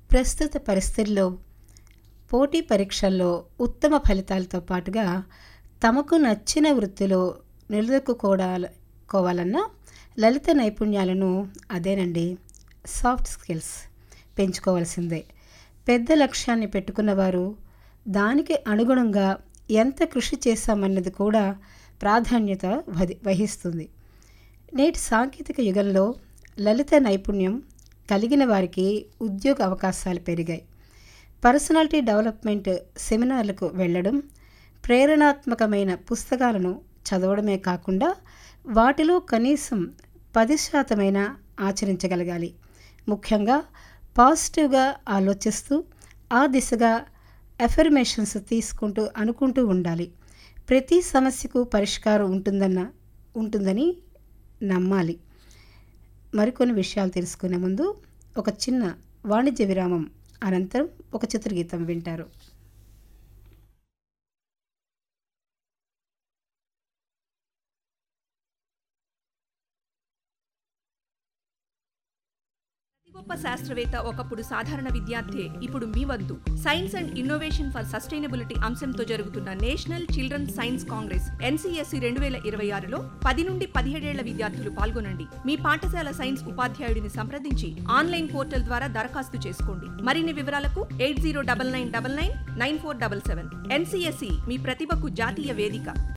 ప్రస్తుత పరిస్థితుల్లో పోటీ పరీక్షల్లో ఉత్తమ ఫలితాలతో పాటుగా తమకు నచ్చిన వృత్తిలో నిలదొక్కుకోవాలన్నా లలిత నైపుణ్యాలను అదేనండి సాఫ్ట్ స్కిల్స్ పెంచుకోవాల్సిందే పెద్ద లక్ష్యాన్ని పెట్టుకున్నవారు దానికి అనుగుణంగా ఎంత కృషి చేశామన్నది కూడా ప్రాధాన్యత వది- వహిస్తుంది నేటి సాంకేతిక యుగంలో లలిత నైపుణ్యం కలిగిన వారికి ఉద్యోగ అవకాశాలు పెరిగాయి పర్సనాలిటీ డెవలప్మెంట్ సెమినార్లకు వెళ్ళడం ప్రేరణాత్మకమైన పుస్తకాలను చదవడమే కాకుండా వాటిలో కనీసం పది శాతమైన ఆచరించగలగాలి ముఖ్యంగా పాజిటివ్గా ఆలోచిస్తూ ఆ దిశగా ఎఫర్మేషన్స్ తీసుకుంటూ అనుకుంటూ ఉండాలి ప్రతి సమస్యకు పరిష్కారం ఉంటుందన్న ఉంటుందని నమ్మాలి మరికొన్ని విషయాలు తెలుసుకునే ముందు ఒక చిన్న వాణిజ్య విరామం అనంతరం ఒక చిత్రగీతం వింటారు ప్రతి గొప్ప శాస్త్రవేత్త ఒకప్పుడు సాధారణ విద్యార్థి ఇప్పుడు మీ వద్దు science and innovation for sustainability అంశంతో జరుగుతున్న national children science congress NCSC రెండు వేల ఇరవై ఆరులో పది నుండి పదిహేడేళ్ల విద్యార్థులు పాల్గొనండి మీ పాఠశాల సైన్స్ ఉపాధ్యాయుడిని సంప్రదించి ఆన్లైన్ పోర్టల్ ద్వారా దరఖాస్తు చేసుకోండి మరిన్ని వివరాలకు eight zero double nine double nine nine four double seven NCSC మీ ప్రతిభకు జాతీయ వేదిక